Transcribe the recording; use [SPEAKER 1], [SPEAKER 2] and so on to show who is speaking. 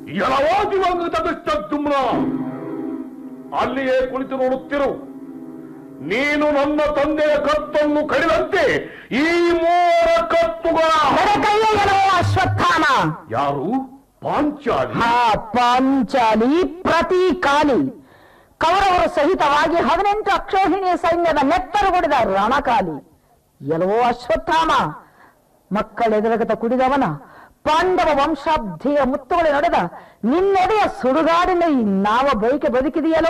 [SPEAKER 1] ಎಲ್ಲವೋ ದಿವಂಗತ ದುಮ್ನ ಅಲ್ಲಿಯೇ ಕುಳಿತು ನೋಡುತ್ತಿರು ನೀನು ನನ್ನ ತಂದೆಯ ಕತ್ತನ್ನು ಕಡಿದಂತೆ ಈ ಮೂರ ಕತ್ತುಗಳ
[SPEAKER 2] ಎಡಕೈಯಲ್ಲೋ ಅಶ್ವತ್ಥಾಮ
[SPEAKER 1] ಯಾರು ಪಾಂಚಾಲಿ
[SPEAKER 2] ಹಾ ಪಾಂಚಾಲಿ ಪ್ರತಿಕಾಲಿ ಕೌರವರ ಸಹಿತವಾಗಿ ಹದಿನೆಂಟು ಅಕ್ಷೋಹಿಣಿಯ ಸೈನ್ಯದ ನೆತ್ತರುಗುಡಿದ ರಣಕಾಲಿ ಎಲ್ಲವೋ ಅಶ್ವತ್ಥಾಮ ಮಕ್ಕಳೆದರಗತ ಕುಡಿದವನ ಪಾಂಡವ ವಂಶಾಬ್ಧಿಯ ಮುತ್ತುಗಳು ನಡೆದ ನಿನ್ನೆಡೆಯ ಸುಡುಗಾಡಿನ ಈ ನಾವ ಬೈಕೆ ಬದುಕಿದೆಯಲ್ಲೋ